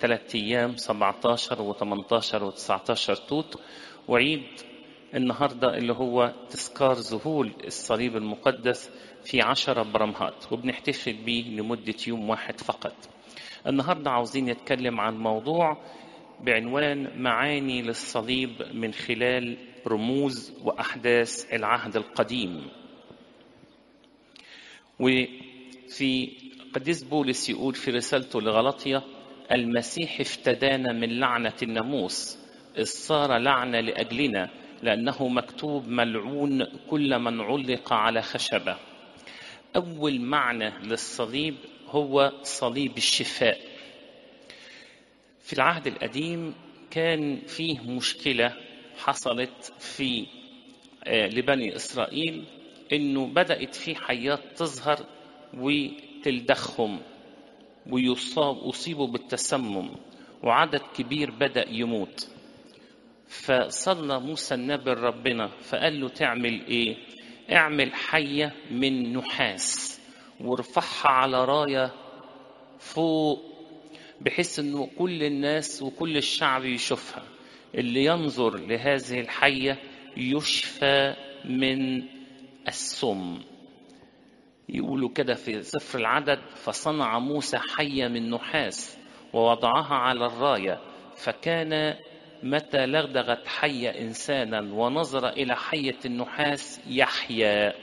ثلاثة أيام 17 و18 و19 توت وعيد النهاردة اللي هو تذكار ذهول الصليب المقدس في عشرة برمهات وبنحتفل بيه لمدة يوم واحد فقط النهاردة عاوزين نتكلم عن موضوع بعنوان معاني للصليب من خلال رموز وأحداث العهد القديم وفي قديس بولس يقول في رسالته لغلطية المسيح افتدانا من لعنة الناموس إذ صار لعنة لأجلنا لأنه مكتوب ملعون كل من علق على خشبة أول معنى للصليب هو صليب الشفاء في العهد القديم كان فيه مشكلة حصلت في لبني إسرائيل إنه بدأت في حيات تظهر وتلدخهم ويصاب أصيبوا بالتسمم وعدد كبير بدأ يموت فصلى موسى النبي ربنا فقال له تعمل ايه اعمل حية من نحاس وارفعها على راية فوق بحيث انه كل الناس وكل الشعب يشوفها اللي ينظر لهذه الحية يشفى من السم يقولوا كده في سفر العدد فصنع موسى حية من نحاس ووضعها على الراية فكان متى لغدغت حية إنسانا ونظر إلى حية النحاس يحيا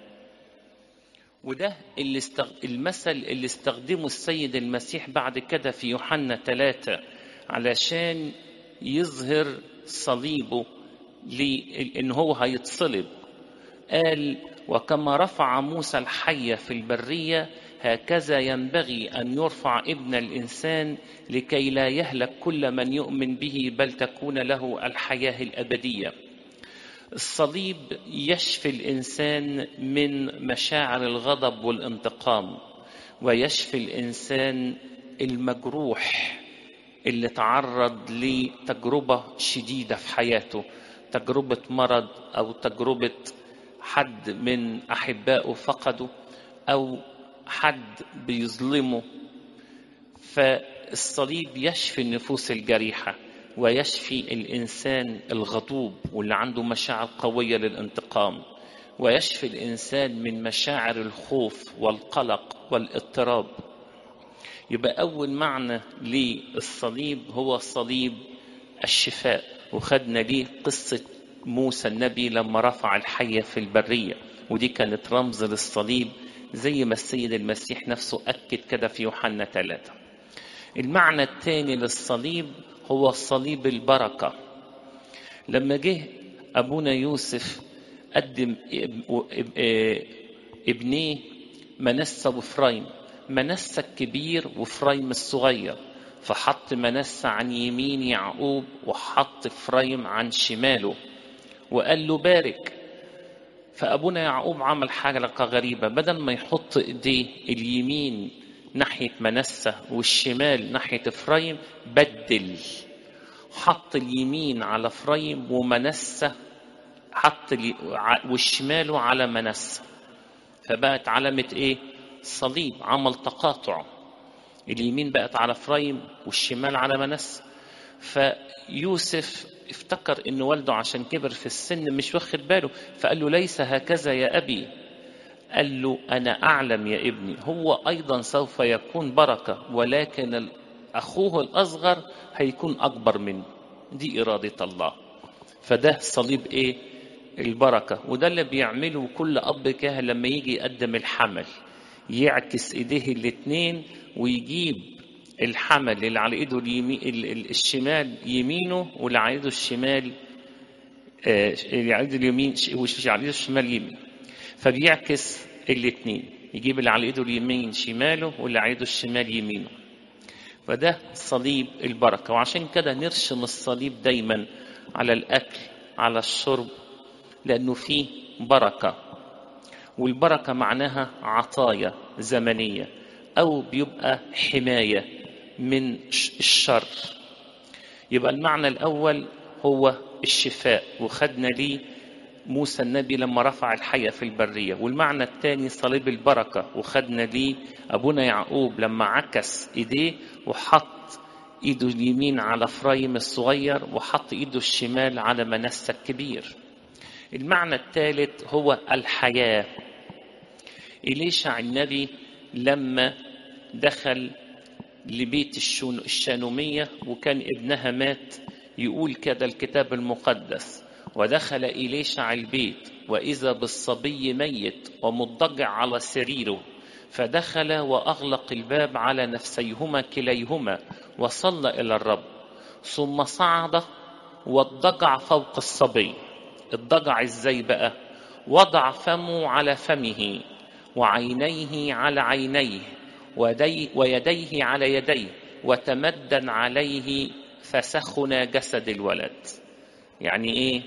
وده اللي استغ... المثل اللي استخدمه السيد المسيح بعد كده في يوحنا ثلاثة علشان يظهر صليبه لأن هو هيتصلب قال وكما رفع موسى الحية في البرية هكذا ينبغي أن يرفع ابن الإنسان لكي لا يهلك كل من يؤمن به بل تكون له الحياة الأبدية الصليب يشفي الإنسان من مشاعر الغضب والانتقام ويشفي الإنسان المجروح اللي تعرض لتجربة شديدة في حياته تجربة مرض أو تجربة حد من أحبائه فقده أو حد بيظلمه فالصليب يشفي النفوس الجريحة ويشفي الإنسان الغضوب واللي عنده مشاعر قوية للانتقام ويشفي الإنسان من مشاعر الخوف والقلق والاضطراب يبقى أول معنى للصليب هو صليب الشفاء وخدنا ليه قصة موسى النبي لما رفع الحية في البرية ودي كانت رمز للصليب زي ما السيد المسيح نفسه أكد كده في يوحنا ثلاثة المعنى الثاني للصليب هو صليب البركة لما جه أبونا يوسف قدم ابنيه منسى وفرايم منسى الكبير وفرايم الصغير فحط منسى عن يمين يعقوب وحط فرايم عن شماله وقال له بارك فأبونا يعقوب عمل حاجة غريبة بدل ما يحط إيديه اليمين ناحية منسة والشمال ناحية إفرايم بدل حط اليمين على إفرايم ومنسة حط والشماله على منسة فبقت علامة إيه؟ صليب عمل تقاطع اليمين بقت على إفرايم والشمال على منسة فيوسف افتكر ان والده عشان كبر في السن مش واخد باله فقال له ليس هكذا يا ابي قال له انا اعلم يا ابني هو ايضا سوف يكون بركه ولكن اخوه الاصغر هيكون اكبر منه دي اراده الله فده صليب ايه البركه وده اللي بيعمله كل اب كاهن لما يجي يقدم الحمل يعكس ايديه الاتنين ويجيب الحمل اللي على ايده اليمين الشمال يمينه واللي على ايده الشمال اللي على ايده اليمين واللي على ايده الشمال يمين فبيعكس الاثنين يجيب اللي على ايده اليمين شماله واللي على ايده الشمال يمينه فده صليب البركه وعشان كده نرشم الصليب دايما على الاكل على الشرب لانه فيه بركه والبركه معناها عطايا زمنيه او بيبقى حمايه من الشر يبقى المعنى الأول هو الشفاء وخدنا ليه موسى النبي لما رفع الحية في البرية والمعنى الثاني صليب البركة وخدنا ليه أبونا يعقوب لما عكس إيديه وحط ايده اليمين على فرايم الصغير وحط ايده الشمال على منسى الكبير المعنى الثالث هو الحياة إليشع النبي لما دخل لبيت الشانومية وكان ابنها مات يقول كده الكتاب المقدس ودخل إليشع البيت وإذا بالصبي ميت ومضطجع على سريره فدخل وأغلق الباب على نفسيهما كليهما وصلى إلى الرب ثم صعد واضطجع فوق الصبي اضطجع ازاي بقى وضع فمه على فمه وعينيه على عينيه ودي ويديه على يديه وتمدن عليه فسخن جسد الولد يعني ايه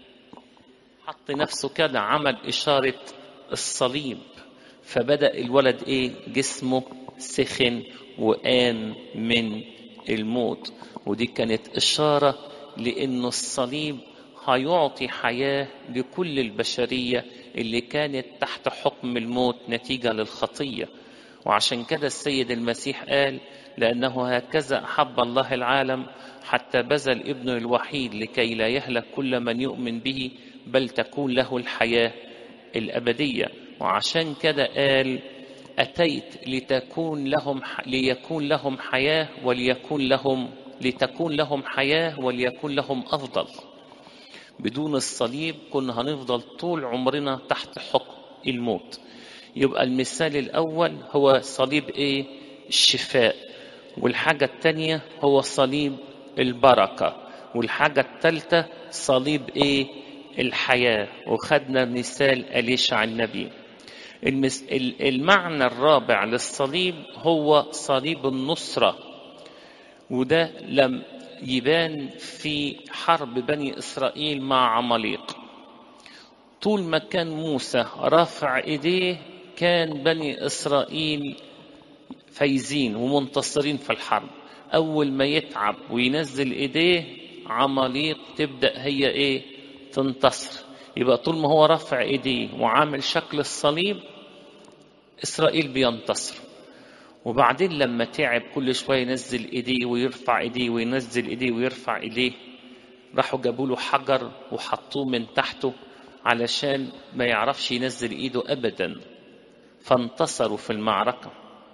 حط نفسه كده عمل إشارة الصليب فبدأ الولد ايه جسمه سخن وقام من الموت ودي كانت إشارة لأنه الصليب هيعطي حياة لكل البشرية اللي كانت تحت حكم الموت نتيجة للخطية وعشان كده السيد المسيح قال لأنه هكذا أحب الله العالم حتى بذل ابنه الوحيد لكي لا يهلك كل من يؤمن به بل تكون له الحياة الأبدية وعشان كده قال أتيت لتكون لهم ليكون لهم حياة وليكون لهم لتكون لهم حياة وليكون لهم أفضل بدون الصليب كنا هنفضل طول عمرنا تحت حكم الموت يبقى المثال الأول هو صليب إيه الشفاء والحاجة الثانية هو صليب البركة والحاجة الثالثة صليب إيه الحياة وخدنا مثال أليشع النبي المس... المعنى الرابع للصليب هو صليب النصرة وده لم يبان في حرب بني إسرائيل مع عماليق طول ما كان موسى رافع إيديه كان بني إسرائيل فايزين ومنتصرين في الحرب أول ما يتعب وينزل إيديه عماليق تبدأ هي إيه تنتصر يبقى طول ما هو رافع إيديه وعامل شكل الصليب إسرائيل بينتصر وبعدين لما تعب كل شويه ينزل ايديه ويرفع ايديه وينزل ايديه ويرفع ايديه راحوا جابوا له حجر وحطوه من تحته علشان ما يعرفش ينزل ايده ابدا فانتصروا في المعركه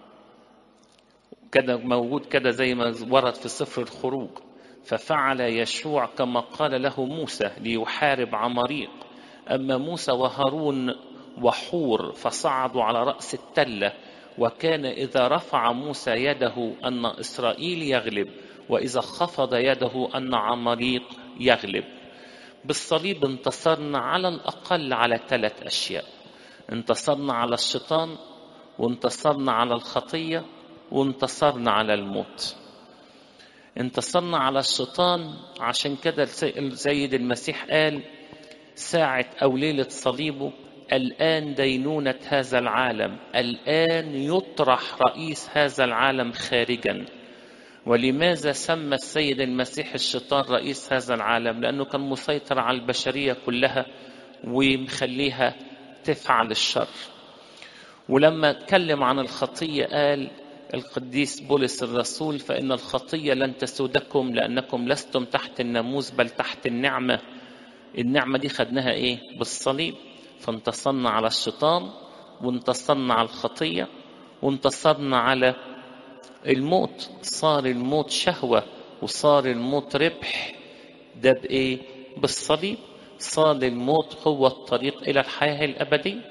كده موجود كده زي ما ورد في سفر الخروج ففعل يشوع كما قال له موسى ليحارب عماريق اما موسى وهارون وحور فصعدوا على راس التله وكان إذا رفع موسى يده أن إسرائيل يغلب وإذا خفض يده أن عماليق يغلب بالصليب انتصرنا على الأقل على ثلاث أشياء انتصرنا على الشيطان وانتصرنا على الخطية وانتصرنا على الموت انتصرنا على الشيطان عشان كده السيد المسيح قال ساعة أو ليلة صليبه الآن دينونة هذا العالم الآن يطرح رئيس هذا العالم خارجا ولماذا سمى السيد المسيح الشيطان رئيس هذا العالم لأنه كان مسيطر على البشرية كلها ومخليها تفعل الشر ولما اتكلم عن الخطية قال القديس بولس الرسول فإن الخطية لن تسودكم لأنكم لستم تحت الناموس بل تحت النعمة النعمة دي خدناها إيه بالصليب فانتصرنا على الشيطان وانتصرنا على الخطية وانتصرنا على الموت صار الموت شهوة وصار الموت ربح ده بإيه بالصليب صار الموت هو الطريق إلى الحياة الأبدية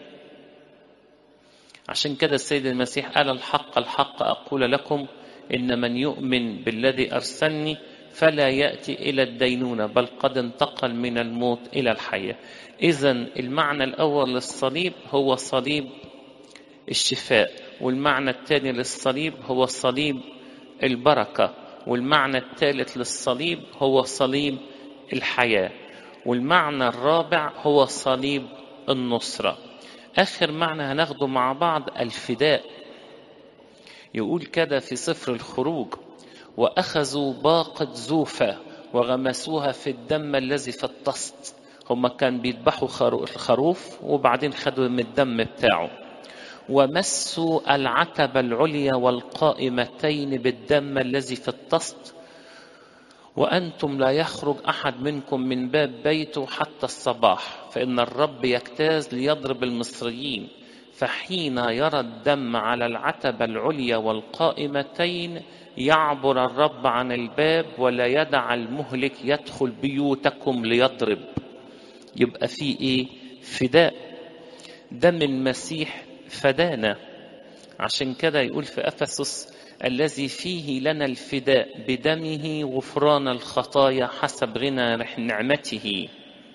عشان كده السيد المسيح قال الحق الحق أقول لكم إن من يؤمن بالذي أرسلني فلا يأتي إلى الدينونة بل قد انتقل من الموت إلى الحياة إذا المعنى الأول للصليب هو صليب الشفاء والمعنى الثاني للصليب هو صليب البركة والمعنى الثالث للصليب هو صليب الحياة والمعنى الرابع هو صليب النصرة آخر معنى هناخده مع بعض الفداء يقول كده في سفر الخروج وأخذوا باقة زوفة وغمسوها في الدم الذي في الطست هما كان بيذبحوا الخروف وبعدين خدوا من الدم بتاعه ومسوا العتبة العليا والقائمتين بالدم الذي في الطست وأنتم لا يخرج أحد منكم من باب بيته حتى الصباح فإن الرب يجتاز ليضرب المصريين فحين يرى الدم على العتبة العليا والقائمتين يعبر الرب عن الباب ولا يدع المهلك يدخل بيوتكم ليضرب يبقى في ايه فداء دم المسيح فدانا عشان كده يقول في افسس الذي فيه لنا الفداء بدمه غفران الخطايا حسب غنى نعمته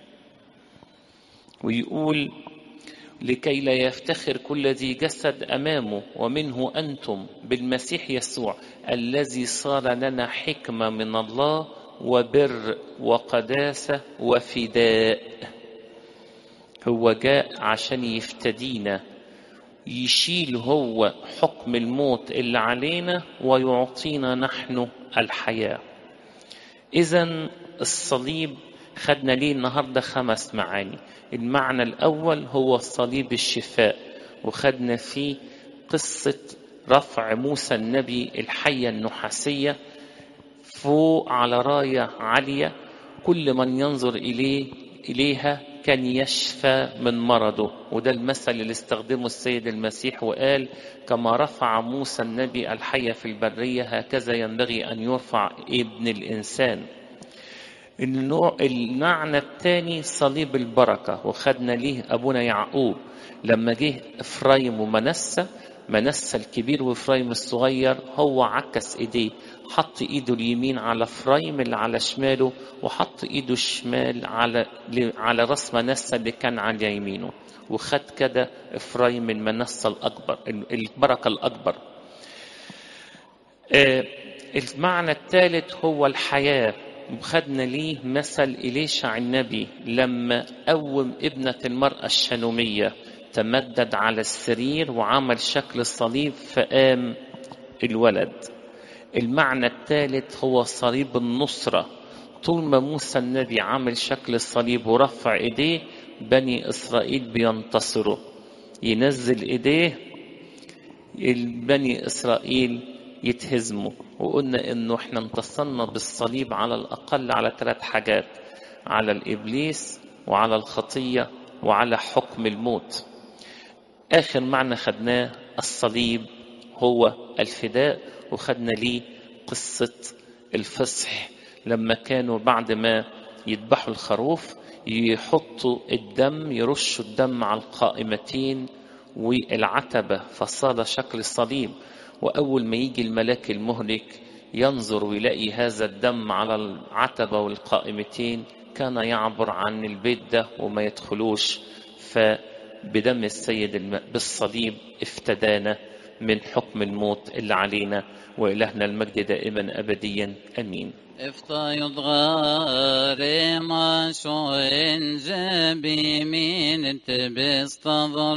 ويقول لكي لا يفتخر كل ذي جسد امامه ومنه انتم بالمسيح يسوع الذي صار لنا حكمه من الله وبر وقداسه وفداء هو جاء عشان يفتدينا يشيل هو حكم الموت اللي علينا ويعطينا نحن الحياه اذا الصليب خدنا ليه النهارده خمس معاني المعنى الأول هو صليب الشفاء وخدنا فيه قصة رفع موسى النبي الحية النحاسية فوق على راية عالية كل من ينظر إليه إليها كان يشفى من مرضه وده المثل اللي استخدمه السيد المسيح وقال كما رفع موسى النبي الحية في البرية هكذا ينبغي أن يرفع ابن الإنسان النوع المعنى الثاني صليب البركة وخدنا ليه أبونا يعقوب لما جه إفرايم ومنسى منسى الكبير وإفرايم الصغير هو عكس إيديه حط إيده اليمين على إفرايم اللي على شماله وحط إيده الشمال على على راس منسى اللي كان على يمينه وخد كده إفرايم المنسى الأكبر البركة الأكبر آه المعنى الثالث هو الحياة وخدنا ليه مثل إليشع النبي لما قوم ابنة المرأة الشنومية تمدد على السرير وعمل شكل الصليب فقام الولد المعنى الثالث هو صليب النصرة طول ما موسى النبي عمل شكل الصليب ورفع ايديه بني اسرائيل بينتصروا ينزل ايديه بني اسرائيل يتهزموا وقلنا انه احنا انتصرنا بالصليب على الاقل على ثلاث حاجات على الابليس وعلى الخطيه وعلى حكم الموت اخر معنى خدناه الصليب هو الفداء وخدنا ليه قصه الفصح لما كانوا بعد ما يذبحوا الخروف يحطوا الدم يرشوا الدم على القائمتين والعتبه فصار شكل الصليب وأول ما يجي الملاك المهلك ينظر ويلاقي هذا الدم على العتبة والقائمتين كان يعبر عن البيت ده وما يدخلوش فبدم السيد الم... بالصليب افتدانا من حكم الموت اللي علينا وإلهنا المجد دائما أبديا أمين افتيض غاري ما شو انزبي من تبستظل